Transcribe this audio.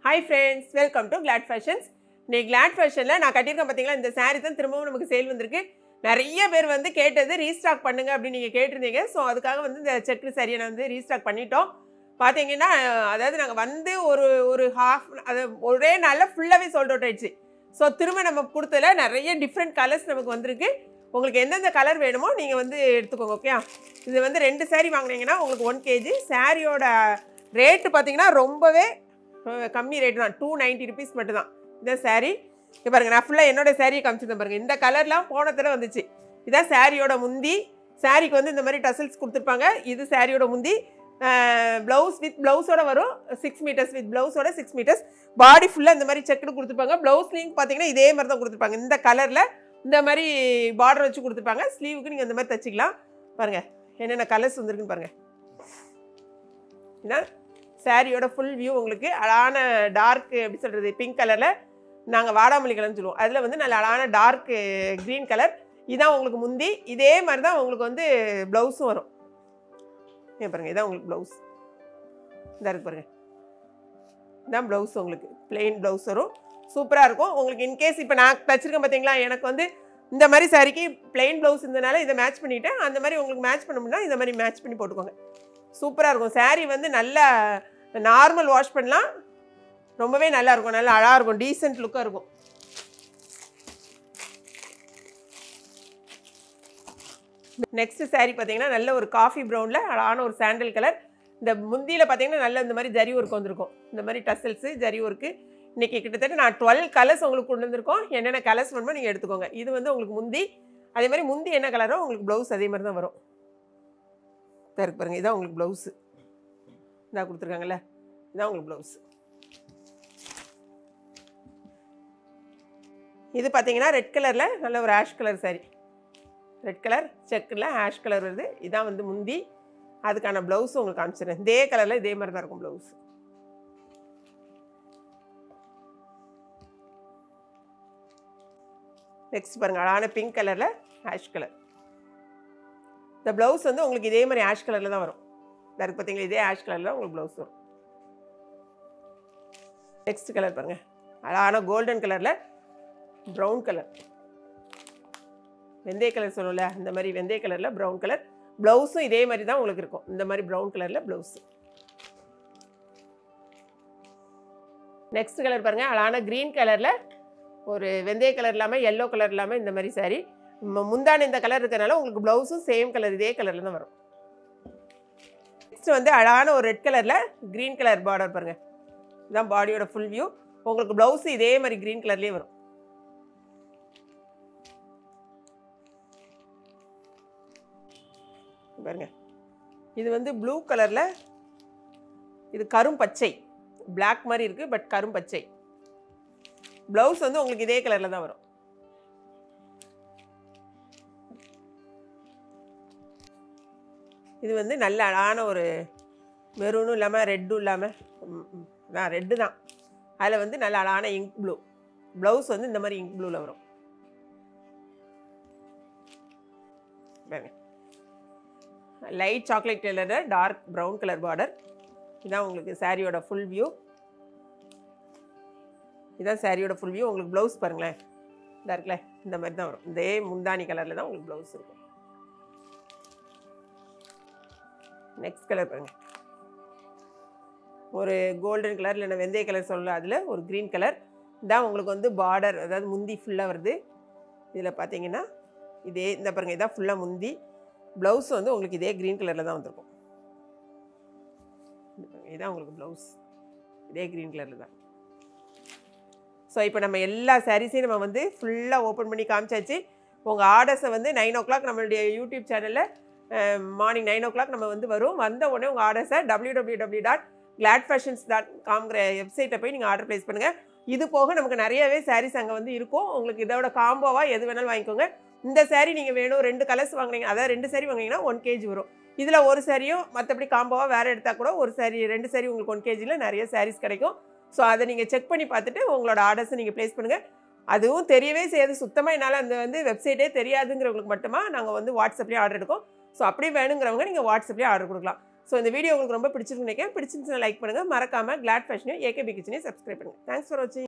hi friends welcome to Glad Fashions இன்னைக்கு Glad ஃபேஷனில் நான் கட்டியிருக்கேன் பார்த்தீங்களா இந்த saree தான் திரும்பவும் நமக்கு சேல் வந்திருக்கு நிறைய பேர் வந்து கேட்டது ரீஸ்டாக் பண்ணுங்க அப்படின்னு நீங்கள் கேட்டிருந்தீங்க ஸோ அதுக்காக வந்து இந்த செக்கு சாரியை நான் வந்து ரீஸ்டாக் பண்ணிட்டோம் பார்த்தீங்கன்னா அதாவது நாங்கள் வந்து ஒரு ஒரு ஹாஃப் அது ஒரே நாளில் ஃபுல்லாகவே சோல்ட் அவுட் ஆயிடுச்சு ஸோ திரும்ப நம்ம கொடுத்ததுல நிறைய டிஃப்ரெண்ட் கலர்ஸ் நமக்கு வந்திருக்கு உங்களுக்கு எந்தெந்த கலர் வேணுமோ நீங்கள் வந்து எடுத்துக்கோங்க ஓகே இது வந்து ரெண்டு saree வாங்குனீங்கன்னா உங்களுக்கு ஒன் கேஜி சாரியோட ரேட்டு பார்த்தீங்கன்னா ரொம்பவே அஹ், கம்மி ரேட்டு தான் டூ நைன்ட்டி ருபீஸ் மட்டும்தான் இந்த saree இங்க பாருங்க நான் ஃபுல்லாக என்னோட சாரியை காமிச்சிருந்தேன் பாருங்க இந்த கலர்லாம் போன தடவை வந்துச்சு இதான் சாரியோட முந்தி சாரிக்கு வந்து இந்த மாதிரி டசல்ஸ் கொடுத்துருப்பாங்க இது சாரியோட முந்தி ப்ளவுஸ் வித் ப்ளவுஸோட வரும் சிக்ஸ் மீட்டர்ஸ் வித் ப்ளவுஸோட சிக்ஸ் மீட்டர்ஸ் பாடி ஃபுல்லாக இந்த மாதிரி செக்குடு கொடுத்துருப்பாங்க ப்ளவுஸ்லையும் பார்த்தீங்கன்னா இதே மாதிரி தான் கொடுத்துருப்பாங்க இந்த கலரில் இந்த மாதிரி பார்டர் வச்சு கொடுத்துருப்பாங்க ஸ்லீவுக்கு நீங்கள் இந்த மாதிரி தச்சுக்கலாம் பாருங்க என்னென்ன கலர்ஸ் வந்திருக்குன்னு பாருங்க இதான் சாரியோட ஃபுல் வியூ உங்களுக்கு அழகான டார்க் எப்படி சொல்கிறது பிங்க் கலரில் நாங்கள் வாடாமல்லி கலர்னு சொல்லுவோம் அதில் வந்து நல்ல அழகான டார்க் க்ரீன் கலர் இதான் உங்களுக்கு முந்தி இதே மாதிரி தான் உங்களுக்கு வந்து ப்ளவுஸும் வரும் ஏன் பாருங்க இதான் உங்களுக்கு ப்ளவுஸ் இதாக இருக்கு பாருங்க இதான் ப்ளவுஸ் உங்களுக்கு plain ப்ளவுஸ் வரும் சூப்பராக இருக்கும் உங்களுக்கு இன்கேஸ் இப்போ நான் தச்சிருக்கேன் பார்த்தீங்களா எனக்கு வந்து இந்த மாதிரி சாரிக்கு plain ப்ளவுஸ் இருந்தனால இதை மேட்ச் பண்ணிட்டேன் அந்த மாதிரி உங்களுக்கு மேட்ச் பண்ண முடியும்னா இந்த மாதிரி மேட்ச் பண்ணி போட்டுக்கோங்க சூப்பராக இருக்கும் saree வந்து நல்லா நார்மல் வாஷ் பண்ணலாம் ரொம்பவே நல்லா இருக்கும் நல்லா அழகாக இருக்கும் டீசென்ட் லுக்காக இருக்கும் நெக்ஸ்ட் saree பார்த்தீங்கன்னா நல்ல ஒரு காஃபி ப்ரௌனில் அழகான ஒரு சாண்டல் கலர் இந்த முந்தியில் பார்த்தீங்கன்னா நல்ல இந்த மாதிரி ஜரி ஒர்க் வந்திருக்கும் இந்த மாதிரி டசல்ஸு ஜரி ஒர்க்கு இன்றைக்கி கிட்டத்தட்ட நான் டுவெல் கலர்ஸ் உங்களுக்கு கொண்டு வந்திருக்கோம் என்னென்ன கலர்ஸ் வேணுமோ நீங்கள் எடுத்துக்கோங்க இது வந்து உங்களுக்கு முந்தி அதே மாதிரி முந்தி என்ன கலரோ உங்களுக்கு ப்ளவுஸ் அதே மாதிரி தான் வரும் இதா இருக்கு பாருங்க இதான் உங்களுக்கு ப்ளவுஸு இதாக கொடுத்துருக்காங்கல்ல இதான் உங்களுக்கு ப்ளவுஸ் இது பார்த்தீங்கன்னா ரெட் கலரில் நல்ல ஒரு ash colour saree red colour செக்கில் ஆஷ் கலர் வருது இதான் வந்து முந்தி அதுக்கான ப்ளவுஸும் உங்களுக்கு காமிச்சிடுறேன் இதே கலரில் இதே மாதிரி தான் இருக்கும் ப்ளவுஸ் நெக்ஸ்ட் பாருங்க அழகான பிங்க் கலரில் ஆஷ் கலர் இந்த ப்ளவுஸ் வந்து உங்களுக்கு இதே மாதிரி ஆஷ் கலரில் தான் வரும் இதா இருக்கு பார்த்தீங்களா இதே ஆஷ் கலரில் உங்களுக்கு ப்ளவுஸ் வரும் நெக்ஸ்ட் கலர் பாருங்க அழகான கோல்டன் கலரில் ப்ரௌன் கலர் வெந்தய கலர் சொல்லும்ல இந்த மாதிரி வெந்தய கலரில் ப்ரௌன் கலர் ப்ளவுஸும் இதே மாதிரி தான் உங்களுக்கு இருக்கும் இந்த மாதிரி ப்ரௌன் கலரில் ப்ளவுஸு நெக்ஸ்ட் கலர் பாருங்கள் அழகான க்ரீன் கலரில் ஒரு வெந்தய கலர் இல்லாமல் எல்லோ கலர் இல்லாமல் இந்த மாதிரி saree மு- முந்தான இந்த கலர் இருக்கறனால உங்களுக்கு ப்ளவுஸும் சேம் கலர் இதே கலரில் தான் வரும் நெக்ஸ்ட் வந்து அழகான ஒரு ரெட் கலரில் க்ரீன் கலர் பார்டர் பாருங்கள் இதுதான் பாடியோட ஃபுல் வியூ உங்களுக்கு ப்ளவுஸு இதே மாதிரி க்ரீன் கலர்லேயே வரும் பாருங்க இது வந்து ப்ளூ கலரில் இது கரும் பச்சை Black மாதிரி இருக்குது பட் கரும் பச்சை ப்ளவுஸ் வந்து உங்களுக்கு இதே கலரில் தான் வரும் இது வந்து நல்ல அழகான ஒரு மெரூனும் இல்லாமல் ரெட்டும் இல்லாமல் நான் ரெட்டு தான் அதில் வந்து நல்ல அழகான இங்க் ப்ளூ ப்ளவுஸ் வந்து இந்த மாதிரி இங்க் ப்ளூவில் வரும் பாருங்க லைட் சாக்லேட் கலரில் டார்க் ப்ரௌன் கலர் பார்டர் இதான் உங்களுக்கு சாரியோட ஃபுல் வியூ இதான் சாரியோட ஃபுல் வியூ உங்களுக்கு ப்ளவுஸ் பாருங்களேன் இதா இருக்குல்ல இந்த மாதிரி தான் வரும் இதே முந்தானி கலரில் தான் உங்களுக்கு ப்ளவுஸ் இருக்கும் நெக்ஸ்ட் கலர் பாருங்க ஒரு கோல்டன் கலர் இல்லைன்னா வெந்தய கலர் சொல்லலாம் அதில் ஒரு க்ரீன் கலர் இதான் உங்களுக்கு வந்து பார்டர் அதாவது முந்தி ஃபுல்லாக வருது இதில் பார்த்தீங்கன்னா இதே இந்த பாருங்க இதான் ஃபுல்லாக முந்தி ப்ளவுஸ் வந்து உங்களுக்கு இதே க்ரீன் கலரில் தான் வந்திருக்கும் இந்த பாருங்க, இதான் உங்களுக்கு ப்ளவுஸ் இதே க்ரீன் கலரில் தான் ஸோ இப்போ நம்ம எல்லா சாரீஸையும் நம்ம வந்து ஃபுல்லாக ஓப்பன் பண்ணி காமிச்சாச்சு உங்கள் ஆர்டர்ஸை வந்து நைன் ஓ கிளாக் நம்மளுடைய யூடியூப் சேனலில் மார்னிங் நைன் ஓ கிளாக் நம்ம வந்து வரும் வந்த உடனே உங்கள் ஆர்டர்ஸை W W W dot Glad Fashions dot காம்ங்கிற வெப்சைட்டை போய் நீங்கள் ஆர்டர் ப்ளேஸ் பண்ணுங்கள் இது போக நமக்கு நிறையவே சாரீஸ் அங்கே வந்து இருக்கும் உங்களுக்கு இதோட காம்போவாக எது வேணாலும் வாங்கிக்கோங்க இந்த saree நீங்கள் வேணும் ரெண்டு கலர்ஸ் வாங்குனீங்க அதாவது ரெண்டு saree வாங்குனீங்கன்னா ஒன் கேஜி வரும் இதில் ஒரு சாரியும் மற்றபடி காம்போவாக வேறு எடுத்தால் கூட ஒரு saree ரெண்டு saree உங்களுக்கு ஒன் கேஜியில் நிறைய sarees கிடைக்கும் ஸோ அதை நீங்கள் செக் பண்ணி பார்த்துட்டு உங்களோட ஆர்டர்ஸை நீங்கள் ப்ளேஸ் பண்ணுங்கள் அதுவும் தெரியவே செய்யாது சுத்தமாக என்னால் அந்த வந்து வெப்சைட்டே தெரியாதுங்கிறவங்களுக்கு மட்டுமா நாங்கள் வந்து வாட்ஸ்அப்லேயே ஆர்டர் எடுக்கோம் ஸோ அப்படியே வேணுங்கிறவங்க நீங்கள் வாட்ஸ்அப்லேயே ஆர்டர் கொடுக்கலாம் ஸோ இந்த வீடியோ உங்களுக்கு ரொம்ப பிடிச்சிருக்கு நினைக்கிறேன் பிடிச்சிருந்துச்சுன்னா லைக் பண்ணுங்கள் மறக்காமல் கிளாட் ஃபேஷனையும் ஏகேபி கிச்சனையும் சப்ஸ்கிரைப் பண்ணுங்கள் தேங்க்ஸ் ஃபார் வாட்சிங்